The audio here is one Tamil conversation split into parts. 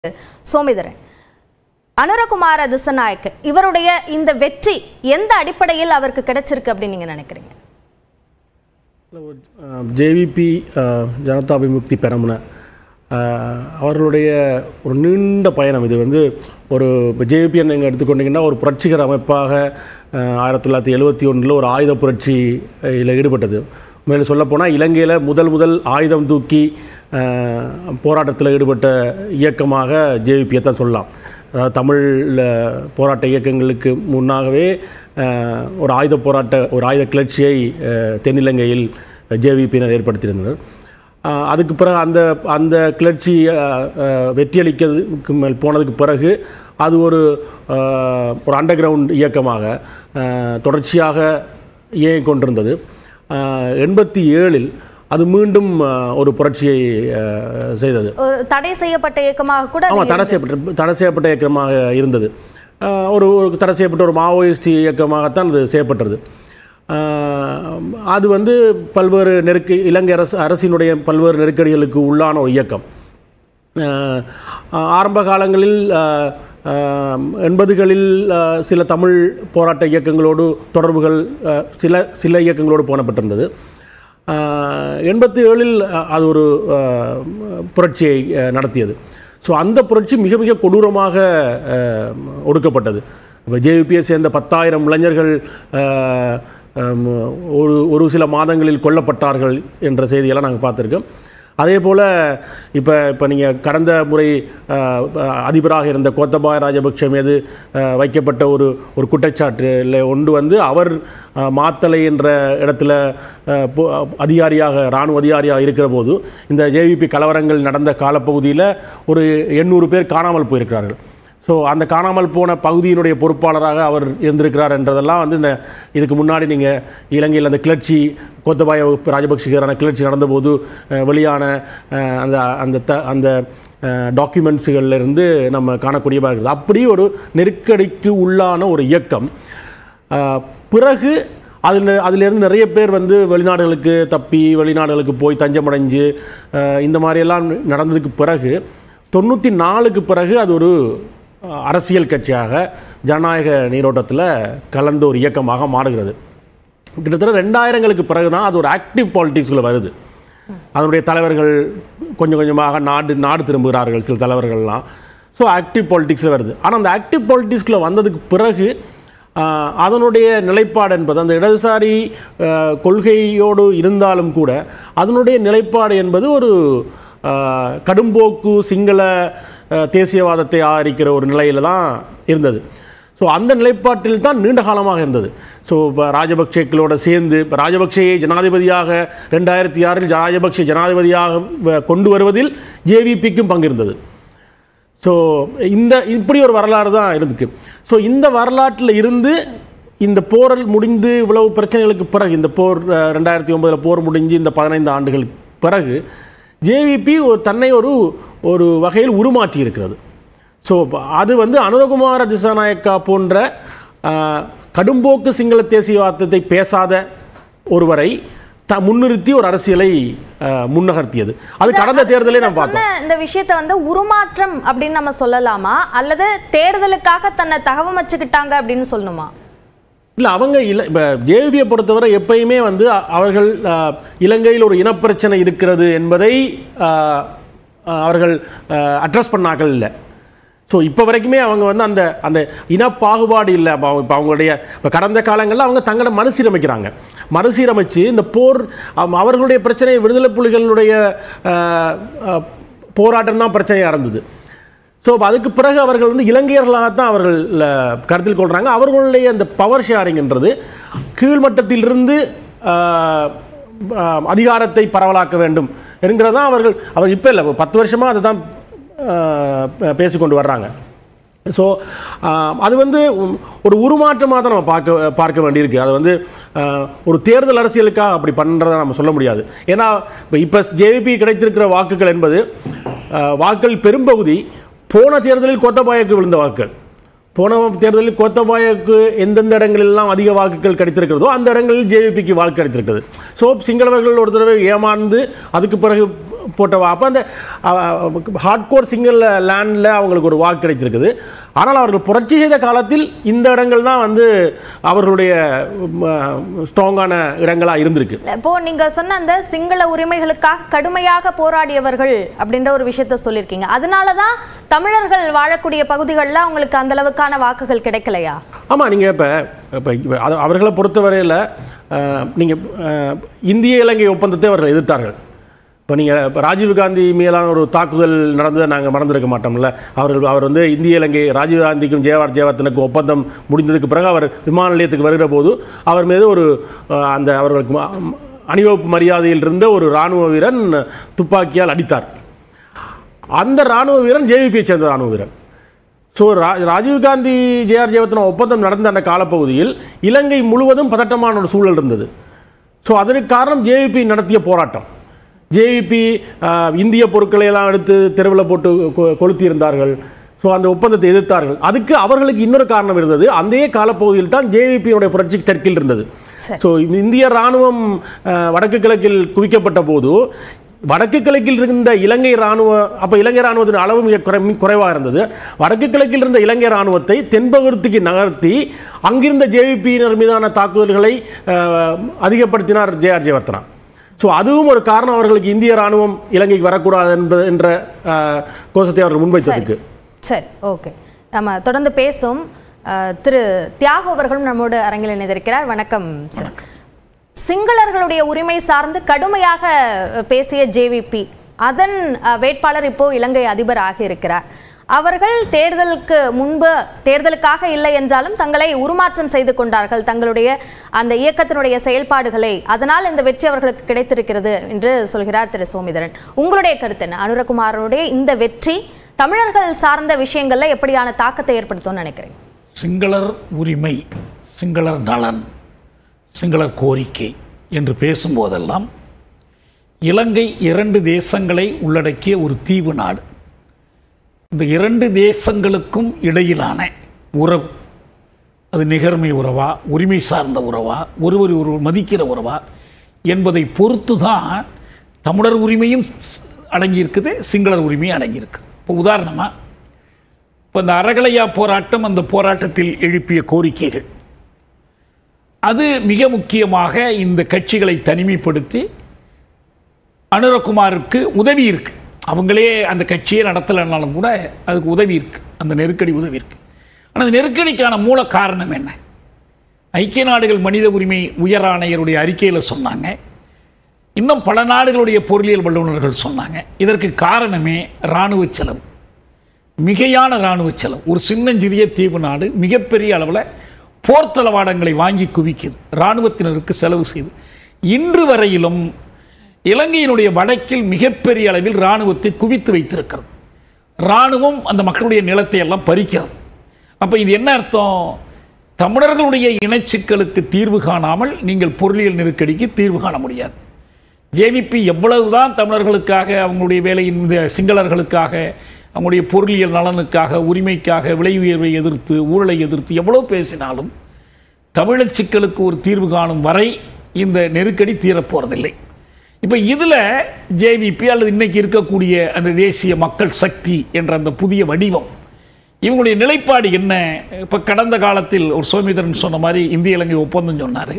சோமிதரன் அனுரகுமார திசநாயக் இவருடைய இந்த வெற்றி எந்த அடிப்படையில் அவருக்கு கிடைச்சிருக்கு அப்படின்னு நீங்க நினைக்கிறீங்க ஜேவிபி ஜனதா விமுக்தி பெரமுன அஹ், அவர்களுடைய ஒரு நீண்ட பயணம் இது வந்து ஒரு இப்போ ஜேவிபி நீங்கள் எடுத்துக்கொண்டீங்கன்னா ஒரு புரட்சிகர அமைப்பாக அஹ், ஆயிரத்தி தொள்ளாயிரத்தி எழுபத்தி ஒன்றில் ஒரு ஆயுத புரட்சியில் ஈடுபட்டது மேலும் சொல்லப்போனால் இலங்கையில் முதல் முதல் ஆயுதம் தூக்கி அஹ், போராட்டத்தில் ஈடுபட்ட இயக்கமாக ஜேவிபியை தான் சொல்லலாம் அதாவது தமிழில் போராட்ட இயக்கங்களுக்கு முன்னாகவே அஹ், ஒரு ஆயுத போராட்ட ஒரு ஆயுத கிளர்ச்சியை அஹ், தென்னிலங்கையில் ஜேவிபியினர் ஏற்படுத்தியிருந்தனர் அஹ், அதுக்கு பிறகு அந்த அந்த கிளர்ச்சி அஹ், அஹ், வெற்றியளிக்கிறதுக்கு மேல் போனதுக்கு பிறகு அது ஒரு அஹ், ஒரு அண்டர் கிரவுண்ட் இயக்கமாக அஹ், தொடர்ச்சியாக இயங்கிக் கொண்டிருந்தது அஹ், எண்பத்தி ஏழில் அது மீண்டும் அஹ், ஒரு புரட்சியை அஹ், செய்தது ஒரு தடை செய்யப்பட்ட இயக்கமாக கூட அது ஆமாம் தடை செய்யப்பட்ட தடை செய்யப்பட்ட இயக்கமாக இருந்தது ஆஹ் ஒரு ஒரு தடை செய்யப்பட்ட ஒரு மாவோயிஸ்ட் இயக்கமாகத்தான் அது செய்யப்பட்டது ஆஹ் அது வந்து பல்வேறு நெருக்கி இலங்கை அரசு அரசினுடைய பல்வேறு நெருக்கடிகளுக்கு உள்ளான ஒரு இயக்கம் ஆஹ் ஆரம்ப காலங்களில் ஆஹ் ஆஹ் எண்பதுகளில் ஆஹ் சில தமிழ் போராட்ட இயக்கங்களோடு தொடர்புகள் ஆஹ் சில சில இயக்கங்களோடு போனப்பட்டிருந்தது எண்பத்தி ஏழில் அது ஒரு ஆஹ், புரட்சியை ஆஹ், நடத்தியது ஸோ அந்த புரட்சி மிக மிக கொடூரமாக ஆஹ், ஒடுக்கப்பட்டது இப்போ ஜேவிபியை சேர்ந்த பத்தாயிரம் இளைஞர்கள் ஆஹ், ஆம், ஒரு ஒரு சில மாதங்களில் கொல்லப்பட்டார்கள் என்ற செய்தியெல்லாம் நாங்கள் பார்த்துருக்கோம் அதே போல் இப்போ இப்போ நீங்கள் கடந்த முறை அஹ், அதிபராக இருந்த கோத்தபாய ராஜபக்ஷ மீது அஹ், வைக்கப்பட்ட ஒரு ஒரு குற்றச்சாட்டில் ஒன்று வந்து அவர் அஹ், மாத்தலை என்ற இடத்துல அஹ், பொ- அதிகாரியாக இராணுவ அதிகாரியாக இருக்கிற போது இந்த ஜேவிபி கலவரங்கள் நடந்த காலப்பகுதியில் ஒரு எண்ணூறு பேர் காணாமல் போயிருக்கிறார்கள் ஸோ அந்த காணாமல் போன பகுதியினுடைய பொறுப்பாளராக அவர் இருந்திருக்கிறார் என்றதெல்லாம் வந்து இந்த இதுக்கு முன்னாடி நீங்கள் இலங்கையில் அந்த கிளர்ச்சி கோத்தபாய ராஜபக்சேரான கிளர்ச்சி நடந்தபோது அஹ், வெளியான அஹ், அந்த அந்த த அந்த டாக்குமெண்ட்ஸுகளில் இருந்து நம்ம காணக்கூடியதாக இருக்குது அப்படி ஒரு நெருக்கடிக்கு உள்ளான ஒரு இயக்கம் அஹ், பிறகு அதில் அதிலிருந்து நிறைய பேர் வந்து வெளிநாடுகளுக்கு தப்பி வெளிநாடுகளுக்கு போய் தஞ்சமடைஞ்சு அஹ், இந்த மாதிரியெல்லாம் நடந்ததுக்கு பிறகு தொண்ணூற்றி நாலுக்கு பிறகு அது ஒரு அஹ், அரசியல் கட்சியாக ஜனநாயக நீரோட்டத்தில் கலந்த ஒரு இயக்கமாக மாறுகிறது கிட்டத்தட்ட ரெண்டாயிரங்களுக்கு பிறகு தான் அது ஒரு ஆக்டிவ் பாலிட்டிக்ஸில் வருது அதனுடைய தலைவர்கள் கொஞ்சம் கொஞ்சமாக நாடு நாடு திரும்புகிறார்கள் சில தலைவர்கள்லாம் ஸோ ஆக்டிவ் பாலிட்டிக்ஸில் வருது ஆனால் அந்த ஆக்டிவ் பாலிட்டிக்ஸில் வந்ததுக்கு பிறகு ஆஹ், அதனுடைய நிலைப்பாடு என்பது அந்த இடதுசாரி ஆஹ், கொள்கையோடு இருந்தாலும் கூட அதனுடைய நிலைப்பாடு என்பது ஒரு ஆஹ், கடும்போக்கு சிங்கள ஆஹ், தேசியவாதத்தை ஆதரிக்கிற ஒரு நிலையில் தான் இருந்தது ஸோ அந்த நிலைப்பாட்டில் தான் நீண்ட காலமாக இருந்தது ஸோ இப்போ ராஜபக்சேக்களோட சேர்ந்து இப்போ ராஜபக்சேயை ஜனாதிபதியாக ரெண்டாயிரத்தி ஆறில் ராஜபக்சே ஜனாதிபதியாக வ- கொண்டு வருவதில் ஜேவிபிக்கும் பங்கு இருந்தது ஸோ இந்த இப்படி ஒரு வரலாறு தான் இருந்துக்கு ஸோ இந்த வரலாற்றில் இருந்து இந்த போரில் முடிந்து இவ்வளவு பிரச்சனைகளுக்கு பிறகு இந்த போர் அஹ், ரெண்டாயிரத்தி ஒன்பதில் போர் முடிஞ்சு இந்த பதினைந்து ஆண்டுகளுக்கு பிறகு ஜேவிபி ஒரு தன்னை ஒரு ஒரு வகையில் உருமாற்றி இருக்கிறது ஸோ அது வந்து அனுரகுமார திசாநாயக்கா போன்ற அஹ், கடும்போக்கு சிங்கள தேசியவாதத்தை பேசாத ஒருவரை த முன்னிறுத்தி ஒரு அரசியலை அஹ், முன்னகர்த்தியது அது கடந்த தேர்தலே நீங்க நாம் பார்த்தோம் சொன்ன இந்த விஷயத்தை வந்து உருமாற்றம் அப்படின்னு நம்ம சொல்லலாமா அல்லது தேர்தலுக்காக தன்னை தகவமைச்சுக்கிட்டாங்க அப்படின்னு சொல்லணுமா இல்லை அவங்க இல்லை இப்போ ஜேவிபியை பொறுத்தவரை எப்பயுமே வந்து அ- அவர்கள் அஹ், இலங்கையில் ஒரு இனப்பிரச்சனை இருக்கிறது என்பதை அஹ், அஹ், அவர்கள் அட்ரஸ் பண்ணாக்கள் இல்லை ஸோ இப்போ வரைக்குமே அவங்க வந்து அந்த அந்த இனப்பாகுபாடு இல்லை இப்போ அவங்க இப்போ அவங்களுடைய இப்போ கடந்த காலங்களில் அவங்க தங்களை மறுசீரமைக்கிறாங்க மறுசீரமைச்சு இந்த போர் அவ- அவர்களுடைய பிரச்சனை விடுதலை புலிகளுடைய அஹ், அஹ், போராட்டம் தான் பிரச்சனையாக இருந்தது ஸோ அதுக்கு பிறகு அவர்கள் வந்து இலங்கையர்களாகத்தான் அவர்கள் அஹ், கருத்தில் கொள்கிறாங்க அவர்களுடைய அந்த பவர் ஷேரிங்ன்றது கீழ்மட்டத்திலிருந்து அஹ், அஹ், அதிகாரத்தை பரவலாக்க வேண்டும் என்கிறதான் அவர்கள் அவர் இப்போ இல்லை பத்து வருஷமாக அதை தான் பேசிக்கொண்டு வர்றாங்க ஸோ அது வந்து உம், ஒரு உருமாற்றமாக தான் நம்ம பார்க்க பார்க்க வேண்டியிருக்கு அது வந்து ஆஹ், ஒரு தேர்தல் அரசியலுக்காக அப்படி பண்ணுறதை நம்ம சொல்ல முடியாது ஏன்னா இப்போ இப்போ ஜேவிபி கிடைத்திருக்கிற வாக்குகள் என்பது ஆஹ், வாக்கள் பெரும்பகுதி போன தேர்தலில் கோத்தபாயக்கு விழுந்த வாக்குகள் போன தேர்தலில் கோத்தபாயக்கு எந்தெந்த இடங்களெல்லாம் அதிக வாக்குகள் கிடைத்திருக்கிறதோ அந்த இடங்களில் ஜேவிபிக்கு வாக்கு கிடைத்திருக்கிறது ஸோ சிங்களவர்கள் ஒரு தடவை ஏமாந்து அதுக்கு பிறகு போட்ட வா அப்போ அந்த ஹார்ட்கோர் சிங்கிள் லேண்டில் அவங்களுக்கு ஒரு வாக்கு கிடைத்திருக்குது ஆனால் அவர்கள் புரட்சி செய்த காலத்தில் இந்த இடங்கள் தான் வந்து அவர்களுடைய ஸ்ட்ராங்கான இடங்களாக இருந்திருக்கு இப்போ நீங்க சொன்ன அந்த சிங்கள உரிமைகளுக்காக கடுமையாக போராடியவர்கள் அப்படின்ற ஒரு விஷயத்த சொல்லியிருக்கீங்க அதனால தான் தமிழர்கள் வாழக்கூடிய பகுதிகளில் அவங்களுக்கு அந்த அளவுக்கான வாக்குகள் கிடைக்கலையா ஆமாம் நீங்கள் இப்போ இப்போ அது அவர்களை பொறுத்தவரையில் நீங்கள் இந்திய இலங்கை ஒப்பந்தத்தை அவர்கள் எதிர்த்தார்கள் இப்போ நீங்கள் இப்போ ராஜீவ்காந்தி மீதான ஒரு தாக்குதல் நடந்ததை நாங்கள் மறந்திருக்க மாட்டோம்ல அவர்கள் அவர் வந்து இந்திய இலங்கை ராஜீவ்காந்திக்கும் ஜெயவார் ஜெயவர்த்தனுக்கும் ஒப்பந்தம் முடிந்ததுக்கு பிறகு அவர் விமான நிலையத்துக்கு வருகிற போது அவர் மீது ஒரு அஹ், அந்த அவர்களுக்கு ம- அணிவகுப்பு மரியாதையில் இருந்த ஒரு இராணுவ வீரன் துப்பாக்கியால் அடித்தார் அந்த இராணுவ வீரன் ஜேவிபியை சேர்ந்த இராணுவ வீரன் ஸோ ரா ராஜீவ்காந்தி ஜேஆர் ஜெயவர்த்தன ஒப்பந்தம் நடந்த அந்த காலப்பகுதியில் இலங்கை முழுவதும் பதட்டமான ஒரு சூழல் இருந்தது ஸோ அதற்கு காரணம் ஜேவிபி நடத்திய போராட்டம் ஜேவிபி இந்திய பொருட்களை எல்லாம் எடுத்து தெருவில் போட்டு கொ- கொளுத்தியிருந்தார்கள் ஸோ அந்த ஒப்பந்தத்தை எதிர்த்தார்கள் அதுக்கு அவர்களுக்கு இன்னொரு காரணம் இருந்தது அந்த காலப்பகுதியில் தான் ஜேவிபியினுடைய புரட்சி தெற்கில் இருந்தது சரி. ஸோ இந்திய ராணுவம் அஹ், வடக்கு கிழக்கில் குவிக்கப்பட்ட போது வடக்கு கிழக்கில் இருந்த இலங்கை ராணுவ அப்போ இலங்கை ராணுவத்தின் அளவு மிக குறை குறைவாக இருந்தது வடக்கு கிழக்கில் இருந்த இலங்கை ராணுவத்தை தென்பகுதிக்கு நகர்த்தி அங்கிருந்த ஜேவிபியினர் மீதான தாக்குதல்களை அஹ், அதிகப்படுத்தினார் ஜேஆர் ஜெயவர்த்தனா ஸோ அதுவும் ஒரு காரணம் அவர்களுக்கு இந்திய ராணுவம் இலங்கைக்கு வரக்கூடாது என்பது என்ற அஹ், கோஷத்தை அவர்கள் முன்வைத்ததுக்கு சரி ஓகே நம்ம தொடர்ந்து பேசும் அஹ், திரு தியாகு அவர்களும் நம்மோடு அரங்கில் இணைந்திருக்கிறார் வணக்கம் சார் சிங்களர்களுடைய உரிமை சார்ந்து கடுமையாக அஹ், பேசிய ஜேவிபி அதன் அஹ், வேட்பாளர் இப்போ இலங்கை அதிபர் ஆகியிருக்கிறார் அவர்கள் தேர்தலுக்கு முன்பு தேர்தலுக்காக இல்லை என்றாலும் தங்களை உருமாற்றம் செய்து கொண்டார்கள் தங்களுடைய அந்த இயக்கத்தினுடைய செயல்பாடுகளை அதனால் இந்த வெற்றி அவர்களுக்கு கிடைத்திருக்கிறது என்று சொல்கிறார் திரு சோமிதரன் உங்களுடைய கருத்து என்ன அனுரகுமாரனுடைய இந்த வெற்றி தமிழர்கள் சார்ந்த விஷயங்கள்ல எப்படியான தாக்கத்தை ஏற்படுத்தும்னு நினைக்கிறேன் சிங்களர் உரிமை சிங்களர் நலன் சிங்களர் கோரிக்கை என்று பேசும்போதெல்லாம் இலங்கை இரண்டு தேசங்களை உள்ளடக்கிய ஒரு தீவு நாடு இந்த இரண்டு தேசங்களுக்கும் இடையிலான உறவு அது நிகர்மை உறவா உரிமை சார்ந்த உறவா ஒருவர் ஒருவர் மதிக்கிற உறவா என்பதை பொறுத்து தான் தமிழர் உரிமையும் ஸ்- அடங்கியிருக்குது சிங்களர் உரிமையும் அடங்கியிருக்கு இப்போ உதாரணமாக இப்போ இந்த அறகலையா போராட்டம் அந்த போராட்டத்தில் எழுப்பிய கோரிக்கைகள் அது மிக முக்கியமாக இந்த கட்சிகளை தனிமைப்படுத்தி அனுரகுமாருக்கு உதவி இருக்கு அவங்களே அந்த கட்சியை நடத்தலைனாலும் கூட அதுக்கு உதவி இருக்கு அந்த நெருக்கடி உதவி இருக்கு ஆனால் அந்த நெருக்கடிக்கான மூல காரணம் என்ன ஐக்கிய நாடுகள் மனித உரிமை உயர் ஆணையருடைய அறிக்கையில் சொன்னாங்க இன்னும் பல நாடுகளுடைய பொருளியல் வல்லுநர்கள் சொன்னாங்க இதற்கு காரணமே இராணுவ செலவு மிகையான இராணுவ செலவு ஒரு சின்னஞ்சிறிய தீவு நாடு மிகப்பெரிய அளவில் போர் தளவாடங்களை வாங்கி குவிக்குது இராணுவத்தினருக்கு செலவு செய்து இன்று வரையிலும் இலங்கையினுடைய வடக்கில் மிகப்பெரிய அளவில் இராணுவத்தை குவித்து வைத்திருக்கிறது இராணுவம் அந்த மக்களுடைய நிலத்தை எல்லாம் பறிக்கிறது அப்போ இது என்ன அர்த்தம் தமிழர்களுடைய இனச்சிக்கலுக்கு தீர்வு காணாமல் நீங்கள் பொருளியல் நெருக்கடிக்கு தீர்வு காண முடியாது ஜேவிபி எவ்வளவுதான் தமிழர்களுக்காக அவங்களுடைய வேலையின் இந்த சிங்களர்களுக்காக அவங்களுடைய பொருளியல் நலனுக்காக உரிமைக்காக விலை உயர்வை எதிர்த்து ஊழலை எதிர்த்து எவ்வளவு பேசினாலும் தமிழச் சிக்கலுக்கு ஒரு தீர்வு காணும் வரை இந்த நெருக்கடி தீரப்போறதில்லை இப்போ இதில் ஜேவிபி அல்லது இன்னைக்கு இருக்கக்கூடிய அந்த தேசிய மக்கள் சக்தி என்ற அந்த புதிய வடிவம் இவங்களுடைய நிலைப்பாடு என்ன இப்போ கடந்த காலத்தில் ஒரு சோமிதரன் சொன்ன மாதிரி இந்திய இலங்கை ஒப்பந்தம் சொன்னார்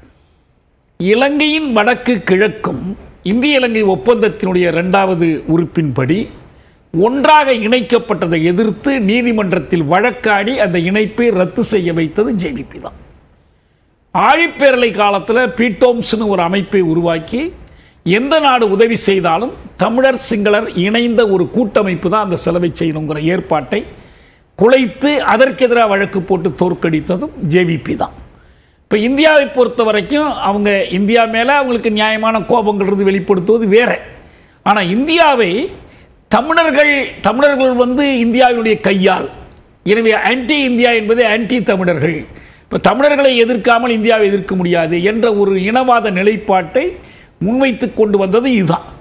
இலங்கையின் வடக்கு கிழக்கும் இந்திய இலங்கை ஒப்பந்தத்தினுடைய இரண்டாவது உறுப்பின்படி ஒன்றாக இணைக்கப்பட்டதை எதிர்த்து நீதிமன்றத்தில் வழக்காடி அந்த இணைப்பை ரத்து செய்ய வைத்தது ஜேவிபி தான் ஆழிப்பேரலை காலத்தில் பீட்டோம்ஸ்னு ஒரு அமைப்பை உருவாக்கி எந்த நாடு உதவி செய்தாலும் தமிழர் சிங்களர் இணைந்த ஒரு கூட்டமைப்பு தான் அந்த செலவை செய்யணுங்கிற ஏற்பாட்டை குலைத்து அதற்கு எதிராக வழக்கு போட்டு தோற்கடித்ததும் ஜேவிபி தான் இப்போ இந்தியாவை பொறுத்த வரைக்கும் அவங்க இந்தியா மேலே அவங்களுக்கு நியாயமான கோபங்கள் இருந்து வெளிப்படுத்துவது வேற ஆனால் இந்தியாவை தமிழர்கள் தமிழர்கள் வந்து இந்தியாவினுடைய கையால் எனவே ஆன்டி இந்தியா என்பது ஆன்டி தமிழர்கள் இப்போ தமிழர்களை எதிர்க்காமல் இந்தியாவை எதிர்க்க முடியாது என்ற ஒரு இனவாத நிலைப்பாட்டை முன்வைத்து கொண்டு வந்தது இதுதான்